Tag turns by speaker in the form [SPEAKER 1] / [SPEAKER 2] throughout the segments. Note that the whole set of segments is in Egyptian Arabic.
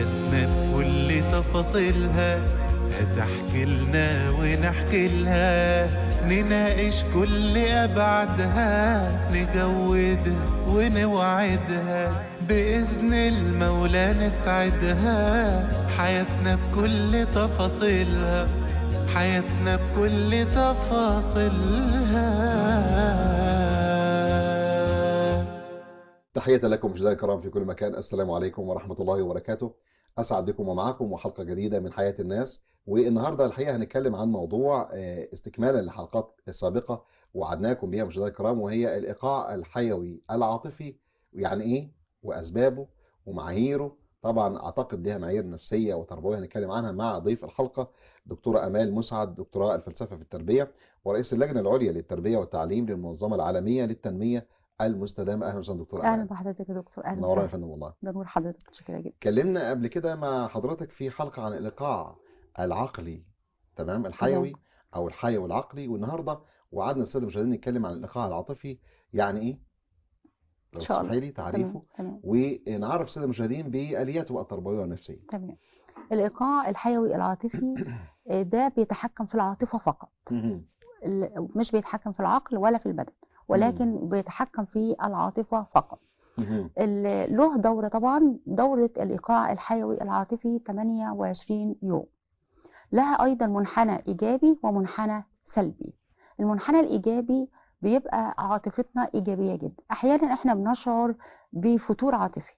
[SPEAKER 1] حياتنا بكل تفاصيلها هتحكي لنا ونحكي لها نناقش كل أبعادها نجودها ونوعدها بإذن المولى نسعدها حياتنا بكل تفاصيلها حياتنا بكل تفاصيلها
[SPEAKER 2] تحية لكم مشاهدينا الكرام في كل مكان السلام عليكم ورحمة الله وبركاته أسعد بكم ومعكم وحلقة جديدة من حياة الناس والنهاردة الحقيقة هنتكلم عن موضوع آه، استكمالا للحلقات السابقة وعدناكم بها مشاهدينا الكرام وهي الإيقاع الحيوي العاطفي يعني إيه وأسبابه ومعاييره طبعا أعتقد ليها معايير نفسية وتربوية هنتكلم عنها مع ضيف الحلقة دكتورة أمال مسعد دكتوراه الفلسفة في التربية ورئيس اللجنة العليا للتربية والتعليم للمنظمة العالمية للتنمية المستدامة أهلا وسهلا دكتورة
[SPEAKER 3] اهلا
[SPEAKER 2] أمال
[SPEAKER 3] بحضرتك يا دكتور اهلا
[SPEAKER 2] منورة يا
[SPEAKER 3] وسهلا
[SPEAKER 2] فندم والله
[SPEAKER 3] ده نور حضرتك متشكره جدا
[SPEAKER 2] اتكلمنا قبل كده مع حضرتك في حلقة عن الإيقاع العقلي تمام الحيوي أو الحيوي العقلي والنهاردة وعدنا السادة المشاهدين نتكلم عن الإيقاع العاطفي يعني إيه؟ لو
[SPEAKER 3] ان شاء الله
[SPEAKER 2] تسمحي لي تعريفه
[SPEAKER 3] تمام تمام
[SPEAKER 2] ونعرف السادة المشاهدين بآلياته بقى التربوية والنفسية
[SPEAKER 3] تمام الايقاع الحيوي العاطفي آه، ده بيتحكم في العاطفه فقط
[SPEAKER 2] مهم.
[SPEAKER 3] ال- مش بيتحكم في العقل ولا في البدن ولكن بيتحكم في العاطفه فقط
[SPEAKER 2] مهم.
[SPEAKER 3] ال- له دوره طبعا دوره الايقاع الحيوي العاطفي 28 يوم لها ايضا منحنى ايجابي ومنحنى سلبي المنحنى الايجابي بيبقى عاطفتنا ايجابيه جدا احيانا احنا بنشعر بفتور عاطفي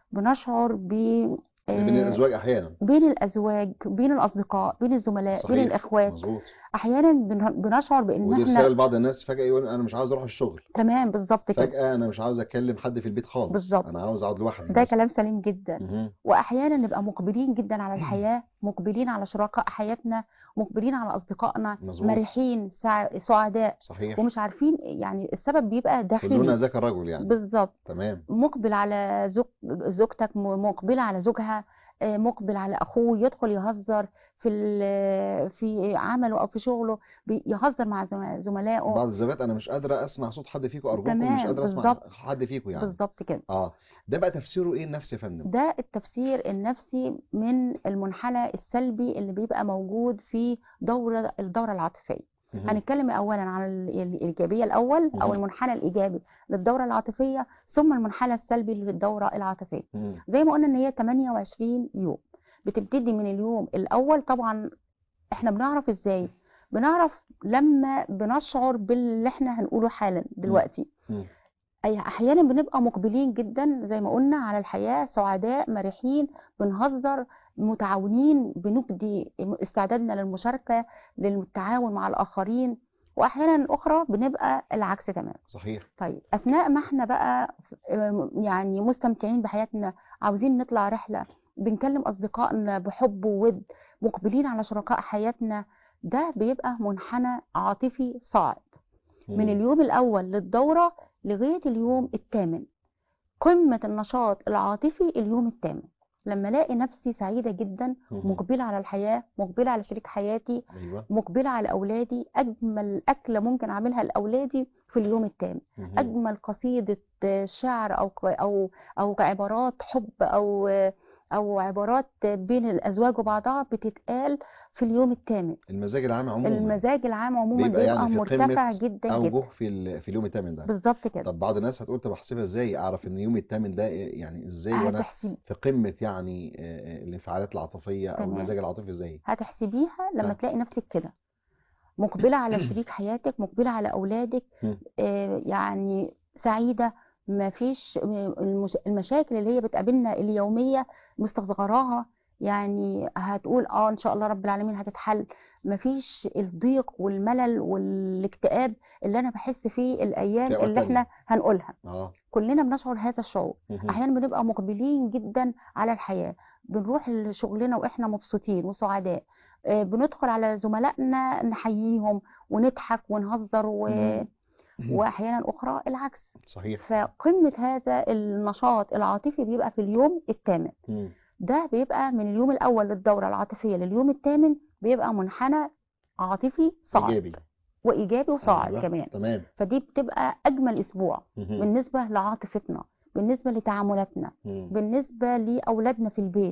[SPEAKER 3] بنشعر ب
[SPEAKER 2] اللي بين
[SPEAKER 3] آه،
[SPEAKER 2] الأزواج أحيانا
[SPEAKER 3] بين الازواج بين الاصدقاء بين الزملاء بين
[SPEAKER 2] صحيح
[SPEAKER 3] الاخوات
[SPEAKER 2] مظبوط
[SPEAKER 3] احيانا بن- بنشعر بان
[SPEAKER 2] ودي
[SPEAKER 3] احنا
[SPEAKER 2] رسالة لبعض الناس فجأة يقول أنا مش عاوز أروح الشغل
[SPEAKER 3] تمام بالظبط كده
[SPEAKER 2] فجأة أنا مش عاوز أكلم حد في البيت خالص
[SPEAKER 3] بالظبط.
[SPEAKER 2] أنا عاوز أقعد لوحدي
[SPEAKER 3] ده
[SPEAKER 2] مثلا
[SPEAKER 3] كلام سليم جدا
[SPEAKER 2] مهم.
[SPEAKER 3] واحيانا نبقى مقبلين جدا على الحياه مقبلين على شركاء حياتنا مقبلين على اصدقائنا
[SPEAKER 2] مظبوط
[SPEAKER 3] مرحين سع- سعداء
[SPEAKER 2] صحيح
[SPEAKER 3] ومش عارفين يعني السبب بيبقى
[SPEAKER 2] كلنا
[SPEAKER 3] داخلي
[SPEAKER 2] ذاك الرجل يعني
[SPEAKER 3] بالظبط
[SPEAKER 2] تمام
[SPEAKER 3] مقبل على زوج زوجتك م- مقبلة على زوجها آه، مقبل على اخوه يدخل يهزر في ال- في عمله او في شغله بي- يهزر مع زم- زملائه
[SPEAKER 2] بعض الزوجات انا مش قادره اسمع صوت حد فيكم ارجوكم مش
[SPEAKER 3] تمام
[SPEAKER 2] قادره اسمع
[SPEAKER 3] بالظبط
[SPEAKER 2] حد فيكم يعني
[SPEAKER 3] بالظبط كده
[SPEAKER 2] اه ده بقى تفسيره ايه النفسي يا فندم
[SPEAKER 3] ده التفسير النفسي من المنحنى السلبي اللي بيبقى موجود في دورة الدورة العاطفية
[SPEAKER 2] مهم.
[SPEAKER 3] هنتكلم اولا عن ال- الإيجابية الأول أو
[SPEAKER 2] مهم.
[SPEAKER 3] المنحنى الإيجابي للدورة العاطفية ثم المنحنى السلبي للدورة العاطفية
[SPEAKER 2] مم.
[SPEAKER 3] زي ما قلنا ان هي 28 يوم بتبتدي من اليوم الاول طبعا احنا بنعرف ازاي بنعرف لما بنشعر باللي احنا هنقوله حالا دلوقتي
[SPEAKER 2] مم.
[SPEAKER 3] اي احيانا بنبقى مقبلين جدا زي ما قلنا على الحياة سعداء مرحين بنهزر متعاونين بنبدي استعدادنا للمشاركة للتعاون مع الاخرين واحيانا اخرى بنبقى العكس تماما
[SPEAKER 2] صحيح
[SPEAKER 3] طيب اثناء ما احنا بقى آم، يعني مستمتعين بحياتنا عاوزين نطلع رحله بنكلم اصدقائنا بحب وود مقبلين على شركاء حياتنا ده بيبقى منحنى عاطفي صاعد من
[SPEAKER 2] مم.
[SPEAKER 3] اليوم الاول للدوره لغايه اليوم الثامن قمه النشاط العاطفي اليوم الثامن لما الاقي نفسي سعيده جدا
[SPEAKER 2] مهم.
[SPEAKER 3] مقبله على الحياه مقبله على شريك حياتي
[SPEAKER 2] ايوه
[SPEAKER 3] مقبله على اولادي اجمل اكله ممكن اعملها لاولادي في اليوم الثامن
[SPEAKER 2] مهم.
[SPEAKER 3] اجمل قصيده شعر او او او عبارات حب او او عبارات بين الازواج وبعضها بتتقال في اليوم الثامن
[SPEAKER 2] المزاج العام عموما
[SPEAKER 3] المزاج العام عموما
[SPEAKER 2] بيبقى
[SPEAKER 3] بيبقى,
[SPEAKER 2] يعني في
[SPEAKER 3] مرتفع
[SPEAKER 2] قمة
[SPEAKER 3] جدا
[SPEAKER 2] اوجه
[SPEAKER 3] جدا
[SPEAKER 2] في ال... في اليوم الثامن ده
[SPEAKER 3] بالظبط كده
[SPEAKER 2] طب بعض الناس هتقول طب احسبها ازاي اعرف ان اليوم الثامن ده إيه- يعني ازاي وانا
[SPEAKER 3] هتحسب
[SPEAKER 2] في قمه يعني آه، آه، الانفعالات العاطفيه او
[SPEAKER 3] تمام.
[SPEAKER 2] المزاج العاطفي ازاي
[SPEAKER 3] هتحسبيها لما
[SPEAKER 2] آه.
[SPEAKER 3] تلاقي نفسك كده مقبلة على شريك حياتك مقبلة على أولادك
[SPEAKER 2] مم.
[SPEAKER 3] آه، يعني سعيدة ما فيش المش- المشاكل اللي هي بتقابلنا اليومية مستصغراها يعني هتقول اه ان شاء الله رب العالمين هتتحل ما فيش الضيق والملل والاكتئاب اللي انا بحس فيه الايام
[SPEAKER 2] في أوقات
[SPEAKER 3] اللي احنا هنقولها
[SPEAKER 2] اه
[SPEAKER 3] كلنا بنشعر هذا الشعور
[SPEAKER 2] مهم.
[SPEAKER 3] احيانا بنبقى مقبلين جدا على الحياه بنروح لشغلنا واحنا مبسوطين وسعداء آه، بندخل على زملائنا نحييهم ونضحك ونهزر و...
[SPEAKER 2] مم.
[SPEAKER 3] واحيانا اخرى العكس
[SPEAKER 2] صحيح
[SPEAKER 3] فقمه هذا النشاط العاطفي بيبقى في اليوم الثامن
[SPEAKER 2] مم.
[SPEAKER 3] ده بيبقى من اليوم الاول للدوره العاطفيه لليوم الثامن بيبقى منحنى عاطفي صاعد
[SPEAKER 2] ايجابي
[SPEAKER 3] وايجابي وصاعد
[SPEAKER 2] أيوة.
[SPEAKER 3] كمان
[SPEAKER 2] تمام
[SPEAKER 3] فدي بتبقى اجمل اسبوع
[SPEAKER 2] مهم.
[SPEAKER 3] بالنسبه لعاطفتنا بالنسبه لتعاملاتنا
[SPEAKER 2] مم.
[SPEAKER 3] بالنسبه لاولادنا في البيت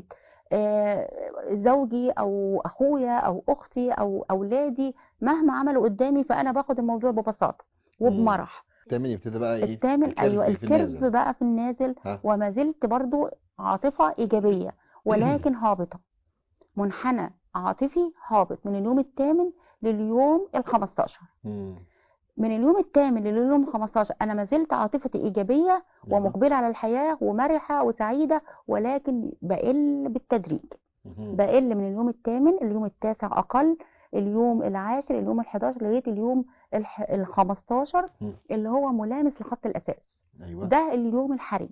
[SPEAKER 3] آه، زوجي او اخويا او اختي او اولادي مهما عملوا قدامي فانا باخد الموضوع ببساطه وبمرح
[SPEAKER 2] الثامن يبتدي بقى ايه
[SPEAKER 3] الثامن
[SPEAKER 2] الكيرف
[SPEAKER 3] ايوه
[SPEAKER 2] في
[SPEAKER 3] الكيرف
[SPEAKER 2] النازل.
[SPEAKER 3] بقى في النازل
[SPEAKER 2] ها.
[SPEAKER 3] وما زلت برضو عاطفه ايجابيه ولكن هابطه منحنى عاطفي هابط من اليوم الثامن لليوم ال 15
[SPEAKER 2] مم.
[SPEAKER 3] من اليوم الثامن لليوم ال 15 انا ما زلت عاطفتي ايجابيه
[SPEAKER 2] أيوة.
[SPEAKER 3] ومقبله على الحياه ومرحه وسعيده ولكن بقل بالتدريج
[SPEAKER 2] مهم.
[SPEAKER 3] بقل من اليوم الثامن اليوم التاسع اقل اليوم العاشر اليوم ال11 لغايه اليوم ال 15
[SPEAKER 2] مم.
[SPEAKER 3] اللي هو ملامس لخط الاساس
[SPEAKER 2] ايوه
[SPEAKER 3] ده اليوم الحرج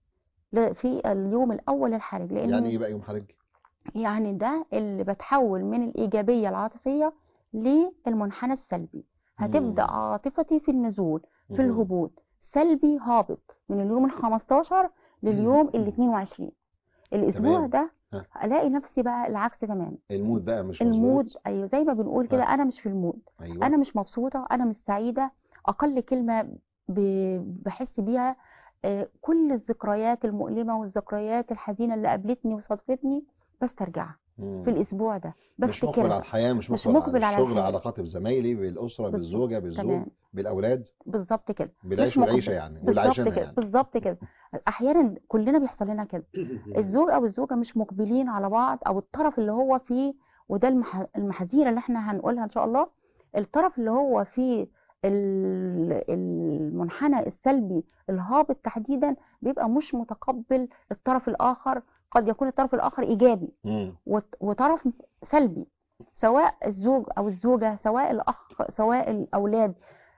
[SPEAKER 3] ل- في اليوم الاول الحرج لان
[SPEAKER 2] يعني ايه بقى يوم حرج
[SPEAKER 3] يعني ده اللي بتحول من الايجابيه العاطفيه للمنحنى السلبي هتبدا
[SPEAKER 2] مم.
[SPEAKER 3] عاطفتي في النزول في
[SPEAKER 2] مهم.
[SPEAKER 3] الهبوط سلبي هابط من اليوم ال 15 لليوم ال 22 الاسبوع
[SPEAKER 2] تمام.
[SPEAKER 3] ده
[SPEAKER 2] ها.
[SPEAKER 3] الاقي نفسي بقى العكس تماما
[SPEAKER 2] المود بقى مش مظبوط
[SPEAKER 3] المود ايوه زي ما بنقول كده
[SPEAKER 2] ها.
[SPEAKER 3] انا مش في المود
[SPEAKER 2] ايوه
[SPEAKER 3] انا مش مبسوطه انا مش سعيده اقل كلمه ب- بحس بيها آه، كل الذكريات المؤلمه والذكريات الحزينه اللي قابلتني وصادفتني بسترجعها
[SPEAKER 2] مم.
[SPEAKER 3] في الاسبوع ده
[SPEAKER 2] مش مقبل على
[SPEAKER 3] بفتكرها
[SPEAKER 2] الحياه مش
[SPEAKER 3] مش
[SPEAKER 2] مقبل,
[SPEAKER 3] مقبل على
[SPEAKER 2] الشغل
[SPEAKER 3] الحياة.
[SPEAKER 2] علاقاتي بزمايلي بالاسره
[SPEAKER 3] بالظبط.
[SPEAKER 2] بالزوجه بالزوج
[SPEAKER 3] تمام
[SPEAKER 2] بالاولاد
[SPEAKER 3] بالظبط كده
[SPEAKER 2] بالعيش
[SPEAKER 3] مش
[SPEAKER 2] والعيشه
[SPEAKER 3] مقبل.
[SPEAKER 2] يعني
[SPEAKER 3] بالظبط
[SPEAKER 2] والعيشانه
[SPEAKER 3] كده
[SPEAKER 2] يعني
[SPEAKER 3] بالظبط كده احيانا كلنا بيحصل لنا كده الزوج او الزوجه مش مقبلين على بعض او الطرف اللي هو فيه وده المح- المحاذير اللي احنا هنقولها ان شاء الله الطرف اللي هو فيه ال- المنحنى السلبي الهابط تحديدا بيبقى مش متقبل الطرف الاخر قد يكون الطرف الاخر ايجابي
[SPEAKER 2] مم.
[SPEAKER 3] وط- وطرف سلبي سواء الزوج او الزوجه سواء الاخ سواء الاولاد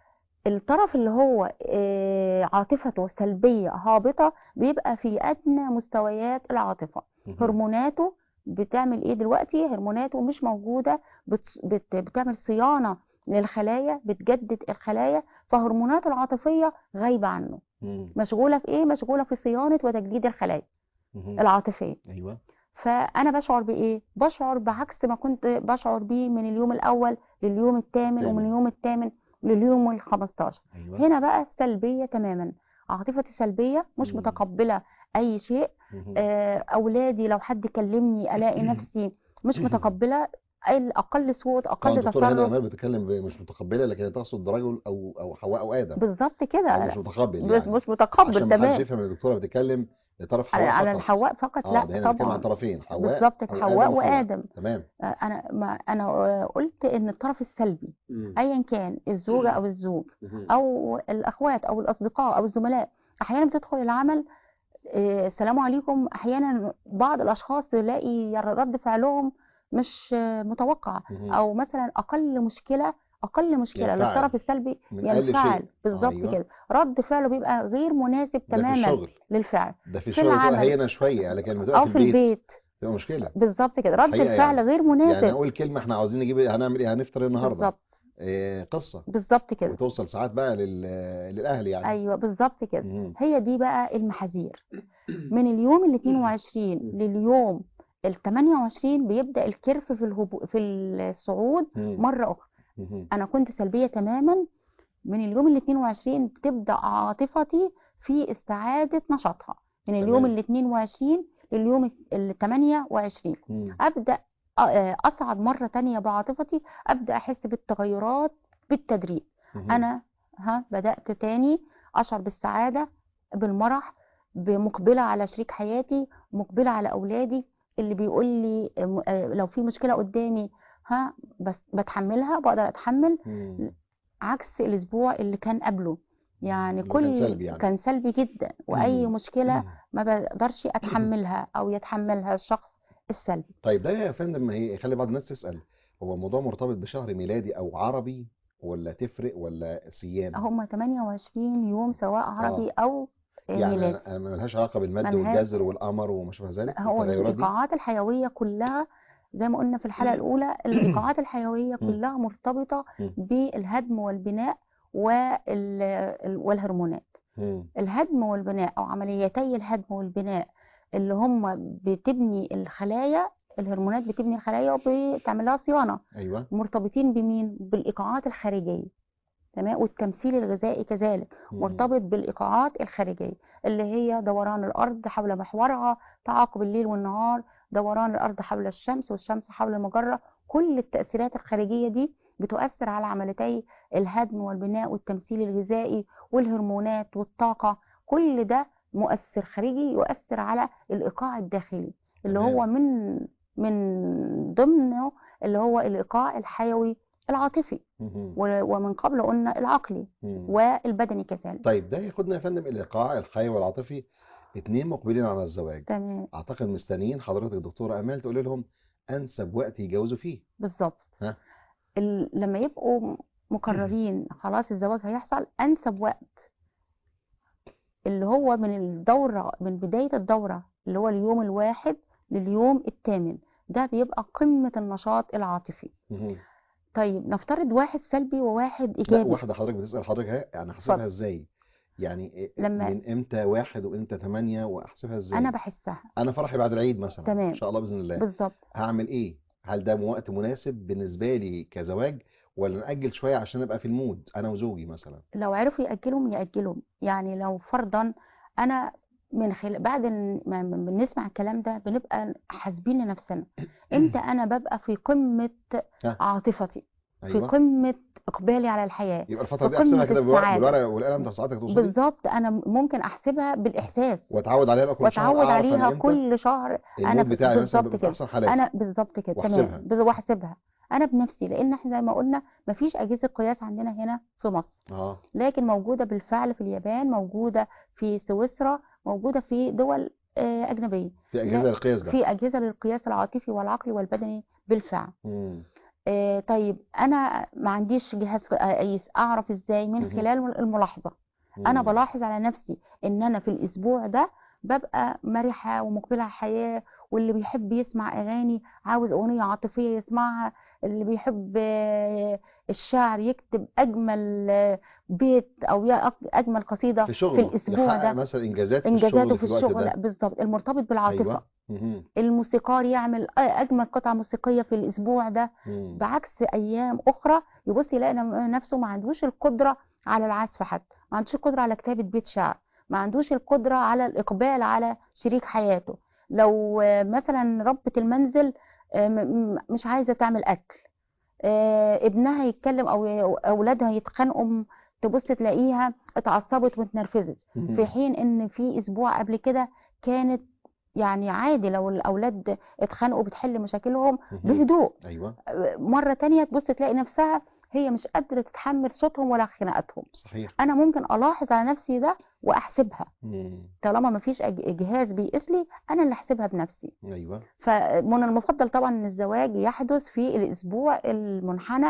[SPEAKER 3] الطرف اللي هو آه، عاطفته سلبيه هابطه بيبقى في ادنى مستويات العاطفه
[SPEAKER 2] مهم.
[SPEAKER 3] هرموناته بتعمل ايه دلوقتي هرموناته مش موجوده بت بت بتعمل صيانه للخلايا بتجدد الخلايا فهرموناته العاطفيه غايبه عنه
[SPEAKER 2] مم.
[SPEAKER 3] مشغوله في ايه مشغوله في صيانه وتجديد الخلايا
[SPEAKER 2] مهم.
[SPEAKER 3] العاطفيه
[SPEAKER 2] ايوه
[SPEAKER 3] فانا بشعر بايه بشعر بعكس ما كنت بشعر بيه من اليوم الاول لليوم الثامن
[SPEAKER 2] تامن.
[SPEAKER 3] ومن اليوم الثامن لليوم ال 15
[SPEAKER 2] ايوه
[SPEAKER 3] هنا بقى سلبيه تماما عاطفتي سلبيه مش
[SPEAKER 2] مم.
[SPEAKER 3] متقبله اي شيء
[SPEAKER 2] مهم.
[SPEAKER 3] آه، اولادي لو حد كلمني الاقي نفسي مش متقبله ال- اقل صوت
[SPEAKER 2] طبعا
[SPEAKER 3] اقل
[SPEAKER 2] الدكتوره هاني
[SPEAKER 3] تصرف
[SPEAKER 2] امال بتتكلم ب- مش متقبله لكن هي تقصد رجل او او حواء او ادم
[SPEAKER 3] بالظبط
[SPEAKER 2] او
[SPEAKER 3] كده
[SPEAKER 2] مش متقبل
[SPEAKER 3] مش
[SPEAKER 2] يعني
[SPEAKER 3] مش متقبل
[SPEAKER 2] عشان ما حدش
[SPEAKER 3] تمام
[SPEAKER 2] يفهم ان الدكتوره بتتكلم لطرف
[SPEAKER 3] على
[SPEAKER 2] حواء
[SPEAKER 3] على
[SPEAKER 2] فقط
[SPEAKER 3] الحواء فقط
[SPEAKER 2] اه
[SPEAKER 3] لا
[SPEAKER 2] ده هنا بنتكلم عن
[SPEAKER 3] طبعا
[SPEAKER 2] طرفين حواء
[SPEAKER 3] بالظبط
[SPEAKER 2] او
[SPEAKER 3] حواء
[SPEAKER 2] ادم وحواء
[SPEAKER 3] وادم
[SPEAKER 2] تمام
[SPEAKER 3] آه، انا ما انا آه، قلت ان الطرف السلبي ايا كان الزوجه او الزوج
[SPEAKER 2] مهم.
[SPEAKER 3] او الاخوات او الاصدقاء او الزملاء احيانا بتدخل العمل آه، السلام عليكم احيانا بعض الاشخاص تلاقي رد فعلهم مش آه، متوقع
[SPEAKER 2] مهم.
[SPEAKER 3] او مثلا اقل مشكله اقل مشكله
[SPEAKER 2] ينفعل.
[SPEAKER 3] للطرف السلبي
[SPEAKER 2] من اقل
[SPEAKER 3] ينفعل
[SPEAKER 2] شيء
[SPEAKER 3] بالظبط
[SPEAKER 2] أيوة.
[SPEAKER 3] كده رد فعله بيبقى غير مناسب
[SPEAKER 2] ده في
[SPEAKER 3] تماما
[SPEAKER 2] الشغل
[SPEAKER 3] للفعل
[SPEAKER 2] ده في
[SPEAKER 3] في
[SPEAKER 2] الشغل تبقى
[SPEAKER 3] العمل.
[SPEAKER 2] هينه شويه لكن لما تبقى
[SPEAKER 3] او في البيت
[SPEAKER 2] تبقى مشكله
[SPEAKER 3] بالظبط كده رد
[SPEAKER 2] الحقيقة
[SPEAKER 3] الفعل
[SPEAKER 2] يعني.
[SPEAKER 3] غير
[SPEAKER 2] يعني
[SPEAKER 3] مناسب
[SPEAKER 2] اقول كلمه احنا عاوزين نجيب إيه؟ هنعمل ايه هنفطر النهارده
[SPEAKER 3] بالظبط
[SPEAKER 2] إيه قصه
[SPEAKER 3] بالظبط كده
[SPEAKER 2] وتوصل ساعات بقى لل... للاهل يعني
[SPEAKER 3] ايوه بالظبط كده
[SPEAKER 2] مهم.
[SPEAKER 3] هي دي بقى المحاذير من اليوم ال 22 لليوم ال 28 بيبدأ الكيرف في الهبو في الصعود
[SPEAKER 2] مم.
[SPEAKER 3] مرة أخرى
[SPEAKER 2] مهم.
[SPEAKER 3] أنا كنت سلبية تماما من اليوم ال 22 بتبدأ عاطفتي في استعادة نشاطها من اليوم
[SPEAKER 2] تمام.
[SPEAKER 3] ال 22 لليوم ال 28
[SPEAKER 2] مم.
[SPEAKER 3] أبدأ آه، أصعد مرة تانية بعاطفتي أبدأ أحس بالتغيرات بالتدريج
[SPEAKER 2] مهم.
[SPEAKER 3] انا ها بدأت تاني اشعر بالسعادة بالمرح بمقبلة على شريك حياتي مقبلة على اولادي اللي بيقول لي م- آه، لو في مشكلة قدامي ها بس بتحملها بقدر اتحمل
[SPEAKER 2] مم.
[SPEAKER 3] عكس الاسبوع اللي كان قبله يعني
[SPEAKER 2] اللي
[SPEAKER 3] كل
[SPEAKER 2] كان سلبي يعني.
[SPEAKER 3] كان سلبي جدا واي
[SPEAKER 2] مم.
[SPEAKER 3] مشكلة ما بقدرش اتحملها او يتحملها الشخص السلبي
[SPEAKER 2] طيب ده يا فندم هي يخلي بعض الناس تسأل هو الموضوع مرتبط بشهر ميلادي او عربي ولا تفرق ولا سيان
[SPEAKER 3] هم 28 يوم سواء عربي او
[SPEAKER 2] يعني
[SPEAKER 3] ميلادي
[SPEAKER 2] أنا- أنا ملهاش علاقة بالمد
[SPEAKER 3] ملهاش.
[SPEAKER 2] والجزر والقمر وما شابه ذلك
[SPEAKER 3] هو
[SPEAKER 2] التغيرات دي
[SPEAKER 3] الإيقاعات الحيوية كلها زي ما قلنا في الحلقة الأولى الإيقاعات الحيوية كلها مرتبطة
[SPEAKER 2] مم.
[SPEAKER 3] بالهدم والبناء وال- ال- والهرمونات
[SPEAKER 2] مم.
[SPEAKER 3] الهدم والبناء أو عمليتي الهدم والبناء اللي هم بتبني الخلايا الهرمونات بتبني الخلايا وبتعمل لها صيانة
[SPEAKER 2] ايوه
[SPEAKER 3] مرتبطين بمين؟ بالإيقاعات الخارجية تمام والتمثيل الغذائي كذلك
[SPEAKER 2] مم.
[SPEAKER 3] مرتبط بالإيقاعات الخارجية اللي هي دوران الأرض حول محورها تعاقب الليل والنهار دوران الأرض حول الشمس والشمس حول المجرة كل التأثيرات الخارجية دي بتؤثر على عمليتي الهدم والبناء والتمثيل الغذائي والهرمونات والطاقة كل ده مؤثر خارجي يؤثر على الإيقاع الداخلي اللي
[SPEAKER 2] تمام.
[SPEAKER 3] هو من من ضمنه اللي هو الإيقاع الحيوي العاطفي
[SPEAKER 2] مهم.
[SPEAKER 3] و- ومن قبل قلنا العقلي
[SPEAKER 2] مم.
[SPEAKER 3] والبدني كذلك
[SPEAKER 2] طيب ده ياخدنا يا فندم الايقاع الحيوي والعاطفي اتنين مقبلين على الزواج
[SPEAKER 3] تمام
[SPEAKER 2] اعتقد مستنيين حضرتك دكتوره امال تقول لهم انسب وقت يتجوزوا فيه
[SPEAKER 3] بالظبط
[SPEAKER 2] ها؟
[SPEAKER 3] ال... لما يبقوا مقررين خلاص الزواج هيحصل انسب وقت اللي هو من الدورة من بداية الدورة اللي هو اليوم الواحد لليوم الثامن ده بيبقى قمة النشاط العاطفي
[SPEAKER 2] مهم.
[SPEAKER 3] طيب نفترض واحد سلبي وواحد
[SPEAKER 2] لا
[SPEAKER 3] إيجابي
[SPEAKER 2] واحدة حضرتك بتسأل حضرتك اهي انا هحسبها
[SPEAKER 3] اتفضل.
[SPEAKER 2] ازاي يعني إيه-
[SPEAKER 3] لما-
[SPEAKER 2] من امتى واحد وامتى ثمانية واحسبها ازاي
[SPEAKER 3] أنا بحسها
[SPEAKER 2] انا فرحي بعد العيد مثلا
[SPEAKER 3] تمام.
[SPEAKER 2] ان شاء الله باذن الله
[SPEAKER 3] بالظبط
[SPEAKER 2] هعمل ايه هل ده وقت مناسب بالنسبه لي كزواج ولا نأجل شويه عشان ابقى في المود انا وزوجي مثلا
[SPEAKER 3] لو عرفوا يأجلهم يأجلهم يعني لو فرضا أنا من خلال بعد ن- ما ما بنسمع الكلام ده بنبقى حاسبين لنفسنا امتى أنا ببقى في قمة
[SPEAKER 2] ها.
[SPEAKER 3] عاطفتي في
[SPEAKER 2] ايوه
[SPEAKER 3] قمة إقبالي على الحياة
[SPEAKER 2] يبقى الفتره دي
[SPEAKER 3] في
[SPEAKER 2] احسبها
[SPEAKER 3] قمة
[SPEAKER 2] كده بالورق
[SPEAKER 3] السعادة.
[SPEAKER 2] بالورقه والقلم بتاع ساعتك توصلي
[SPEAKER 3] بالظبط أنا ممكن أحسبها بالإحساس
[SPEAKER 2] واتعود عليها بقى كل شهر
[SPEAKER 3] وأتعود
[SPEAKER 2] اعرف انا
[SPEAKER 3] عليها
[SPEAKER 2] امتى
[SPEAKER 3] كل شهر أنا
[SPEAKER 2] المود
[SPEAKER 3] في-
[SPEAKER 2] بتاعي مثلا
[SPEAKER 3] بالظبط
[SPEAKER 2] بيبقى في
[SPEAKER 3] كده.
[SPEAKER 2] احسن حالاتي
[SPEAKER 3] أنا بالظبط كده
[SPEAKER 2] وأحسبها.
[SPEAKER 3] تمام بز- وأحسبها أنا بنفسي لأن إحنا زي ما قلنا مفيش أجهزة قياس عندنا هنا في مصر
[SPEAKER 2] اه
[SPEAKER 3] لكن موجودة بالفعل في اليابان موجودة في سويسرا موجودة في دول آه، أجنبية
[SPEAKER 2] في اجهزه
[SPEAKER 3] لا،
[SPEAKER 2] للقياس ده
[SPEAKER 3] في أجهزة للقياس العاطفي والعقلي والبدني بالفعل
[SPEAKER 2] مم.
[SPEAKER 3] آه، طيب أنا ما عنديش جهاز أقيس أعرف إزاي من
[SPEAKER 2] مهم.
[SPEAKER 3] خلال الملاحظة أنا
[SPEAKER 2] مم.
[SPEAKER 3] بلاحظ على نفسي إن أنا في الأسبوع ده ببقى مرحة ومقبلة على الحياة واللي بيحب يسمع أغاني عاوز أغنية عاطفية يسمعها اللي بيحب آه، الشعر يكتب أجمل آه، بيت أو يا- أجمل قصيدة
[SPEAKER 2] في
[SPEAKER 3] في
[SPEAKER 2] شغله
[SPEAKER 3] الأسبوع
[SPEAKER 2] يحقق
[SPEAKER 3] ده
[SPEAKER 2] مثلا انجازات في الشغل
[SPEAKER 3] إنجازاته في
[SPEAKER 2] في الوقت
[SPEAKER 3] الشغل
[SPEAKER 2] ده
[SPEAKER 3] بالظبط المرتبط بالعاطفة
[SPEAKER 2] ايوه مهم.
[SPEAKER 3] الموسيقار يعمل أجمل قطعة موسيقية في الأسبوع ده
[SPEAKER 2] مم.
[SPEAKER 3] بعكس ايام اخرى يبص يلاقي نم- نفسه ما عندوش القدره على العزف حتى ما عندوش القدره على كتابه بيت شعر ما عندوش القدره على الاقبال على شريك حياته لو آه، مثلا ربة المنزل آه، م- م- مش عايزه تعمل اكل آه، ابنها يتكلم او اولادها يتخانقوا تبص تلاقيها اتعصبت واتنرفزت
[SPEAKER 2] مم.
[SPEAKER 3] في حين ان في اسبوع قبل كده كانت يعني عادي لو الاولاد اتخانقوا بتحل مشاكلهم
[SPEAKER 2] مهم.
[SPEAKER 3] بهدوء
[SPEAKER 2] ايوه
[SPEAKER 3] مرة تانية تبص تلاقي نفسها هي مش قادرة تتحمل صوتهم ولا خناقاتهم
[SPEAKER 2] صحيح
[SPEAKER 3] أنا ممكن ألاحظ على نفسي ده وأحسبها
[SPEAKER 2] مم.
[SPEAKER 3] طالما مفيش أج- جهاز بيقيس لي أنا اللي أحسبها بنفسي
[SPEAKER 2] ايوه
[SPEAKER 3] فمن المفضل طبعا إن الزواج يحدث في الأسبوع المنحنى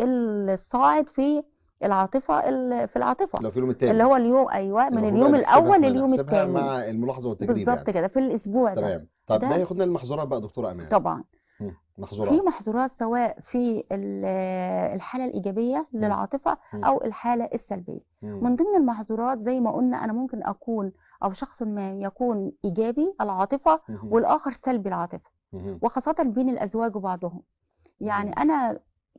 [SPEAKER 3] الصاعد في العاطفة ال- في العاطفة
[SPEAKER 2] لو في اليوم التاني
[SPEAKER 3] اللي هو اليوم أيوه من
[SPEAKER 2] المفروض
[SPEAKER 3] اليوم
[SPEAKER 2] بقى نحسبها-
[SPEAKER 3] الأول لليوم
[SPEAKER 2] نحسبها
[SPEAKER 3] الثاني
[SPEAKER 2] مع الملاحظه والتجريب
[SPEAKER 3] بالظبط
[SPEAKER 2] يعني
[SPEAKER 3] كده في الأسبوع ده
[SPEAKER 2] تمام طب
[SPEAKER 3] ده-
[SPEAKER 2] ده ياخدنا للمحظورات بقى دكتوره امان
[SPEAKER 3] طبعا
[SPEAKER 2] مم.
[SPEAKER 3] في
[SPEAKER 2] محظورات
[SPEAKER 3] محظورات سواء في ال- الحالة الإيجابية للعاطفة
[SPEAKER 2] مم.
[SPEAKER 3] أو الحالة السلبية
[SPEAKER 2] مم.
[SPEAKER 3] من ضمن المحظورات زي ما قلنا أنا ممكن أكون أو شخص ما يكون إيجابي العاطفة
[SPEAKER 2] مهم.
[SPEAKER 3] والآخر سلبي العاطفة
[SPEAKER 2] مهم.
[SPEAKER 3] وخاصة بين الأزواج وبعضهم يعني
[SPEAKER 2] مم.
[SPEAKER 3] أنا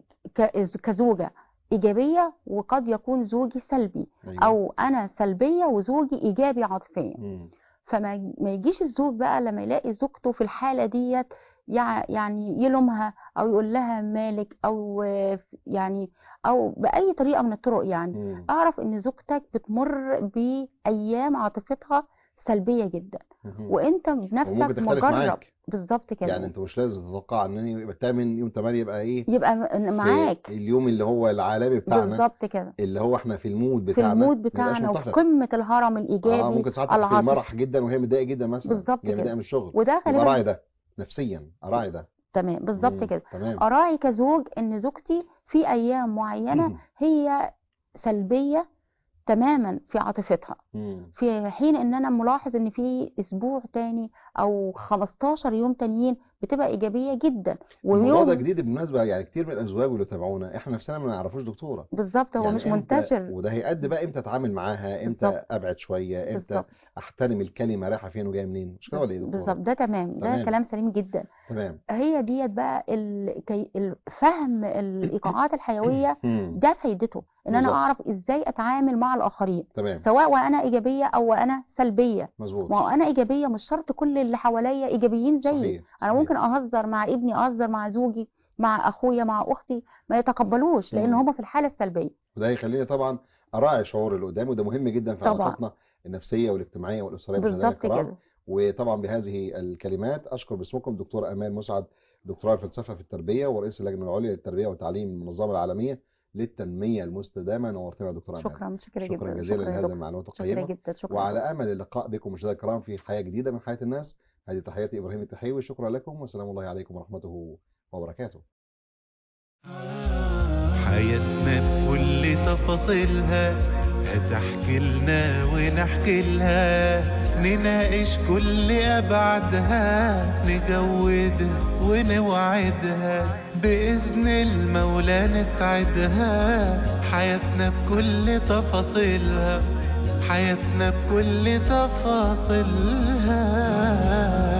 [SPEAKER 3] ك- كزوجة إيجابية وقد يكون زوجي سلبي
[SPEAKER 2] ايوه
[SPEAKER 3] أو أنا سلبية وزوجي إيجابي عاطفيا
[SPEAKER 2] مم.
[SPEAKER 3] فما ما يجيش الزوج بقى لما يلاقي زوجته في الحالة ديت يع- يعني يلومها او يقول لها مالك او آه، يعني او باي طريقة من الطرق يعني
[SPEAKER 2] مم.
[SPEAKER 3] اعرف ان زوجتك بتمر بايام عاطفتها سلبية جدا
[SPEAKER 2] مهم.
[SPEAKER 3] وانت
[SPEAKER 2] وممكن
[SPEAKER 3] بنفسك
[SPEAKER 2] تختلف
[SPEAKER 3] مجرب
[SPEAKER 2] معاك
[SPEAKER 3] بالظبط كده
[SPEAKER 2] يعني انت مش لازم تتوقع ان يبقى الثامن يوم 8 يبقى ايه
[SPEAKER 3] يبقى م-
[SPEAKER 2] في
[SPEAKER 3] معاك
[SPEAKER 2] اليوم اللي هو العالمي بتاعنا
[SPEAKER 3] بالظبط كده
[SPEAKER 2] اللي هو احنا في المود
[SPEAKER 3] في
[SPEAKER 2] بتاعنا
[SPEAKER 3] المود
[SPEAKER 2] ما يبقاش
[SPEAKER 3] بتاعنا وفي
[SPEAKER 2] متفق
[SPEAKER 3] قمة الهرم
[SPEAKER 2] اه
[SPEAKER 3] الإيجابي
[SPEAKER 2] ممكن ساعات تبقى في
[SPEAKER 3] العاطفي
[SPEAKER 2] مرح جدا وهي متضايقه جدا مثلا
[SPEAKER 3] بالظبط
[SPEAKER 2] هي متضايقه
[SPEAKER 3] كده
[SPEAKER 2] من الشغل
[SPEAKER 3] وده
[SPEAKER 2] يبقى
[SPEAKER 3] غالبا
[SPEAKER 2] راعي ده نفسيا اراعي ده
[SPEAKER 3] تمام بالظبط
[SPEAKER 2] مم.
[SPEAKER 3] كده
[SPEAKER 2] تمام
[SPEAKER 3] أراعي كزوج إن زوجتي في أيام معينة
[SPEAKER 2] مم.
[SPEAKER 3] هي سلبية تماما في عاطفتها
[SPEAKER 2] مم.
[SPEAKER 3] في حين إن أنا ملاحظ إن في أسبوع تاني أو 15 يوم تانيين بتبقى ايجابيه جدا
[SPEAKER 2] الموضوع ده
[SPEAKER 3] ويوم
[SPEAKER 2] جديد بالمناسبة يعني كتير من الأزواج اللي تابعونا احنا نفسنا ما نعرفوش دكتورة
[SPEAKER 3] بالظبط هو
[SPEAKER 2] يعني
[SPEAKER 3] مش
[SPEAKER 2] امتى
[SPEAKER 3] منتشر
[SPEAKER 2] وده هيأدي بقى امتى اتعامل معاها امتى
[SPEAKER 3] بالظبط
[SPEAKER 2] ابعد شوية امتى
[SPEAKER 3] بالظبط
[SPEAKER 2] احترم الكلمة رايحة فين وجاية منين مش كده ولا ايه يا
[SPEAKER 3] بالظبط
[SPEAKER 2] دكتورة
[SPEAKER 3] ده تمام ده
[SPEAKER 2] تمام
[SPEAKER 3] كلام سليم جدا
[SPEAKER 2] تمام
[SPEAKER 3] هي ديت بقى ال... كي... ال- فهم الايقاعات الحيويه
[SPEAKER 2] مم.
[SPEAKER 3] ده فايدته ان انا
[SPEAKER 2] بالظبط
[SPEAKER 3] اعرف ازاي اتعامل مع الاخرين
[SPEAKER 2] تمام
[SPEAKER 3] سواء وانا ايجابيه او وانا سلبيه
[SPEAKER 2] مظبوط
[SPEAKER 3] ما هو انا ايجابيه مش شرط كل اللي حواليا ايجابيين زيي
[SPEAKER 2] صحيح
[SPEAKER 3] انا
[SPEAKER 2] صحيح
[SPEAKER 3] ممكن اهزر مع ابني اهزر مع زوجي مع اخويا مع اختي ما يتقبلوش لان
[SPEAKER 2] مم.
[SPEAKER 3] هم في الحاله السلبيه
[SPEAKER 2] وده هيخليني طبعا اراعي شعور اللي قدامي وده مهم جدا في
[SPEAKER 3] طبعا
[SPEAKER 2] علاقاتنا النفسية والاجتماعية والأسرية مشاهدينا
[SPEAKER 3] بالظبط
[SPEAKER 2] الكرام
[SPEAKER 3] كده
[SPEAKER 2] وطبعا بهذه الكلمات أشكر باسمكم دكتور أمان مسعد دكتوراه الفلسفة في التربية ورئيس اللجنة العليا للتربية والتعليم من المنظمة العالمية للتنمية المستدامة نورتنا يا دكتور أمان
[SPEAKER 3] شكرا شكرا
[SPEAKER 2] شكرا
[SPEAKER 3] جدا
[SPEAKER 2] جزيلا
[SPEAKER 3] شكرا يا
[SPEAKER 2] لهذه
[SPEAKER 3] دكتور
[SPEAKER 2] المعلومات
[SPEAKER 3] شكرا
[SPEAKER 2] القيمة
[SPEAKER 3] جدا شكرا يا
[SPEAKER 2] وعلى
[SPEAKER 3] دكتور
[SPEAKER 2] أمل اللقاء بكم مشاهدينا الكرام في حياة جديدة من حياة الناس هذه تحياتي إبراهيم التحيوي شكرا لكم والسلام الله عليكم ورحمته وبركاته
[SPEAKER 1] حياتنا بكل تفاصيلها هتحكي لنا ونحكي لها نناقش كل أبعادها نجودها ونوعدها بإذن المولى نسعدها حياتنا بكل تفاصيلها حياتنا بكل تفاصيلها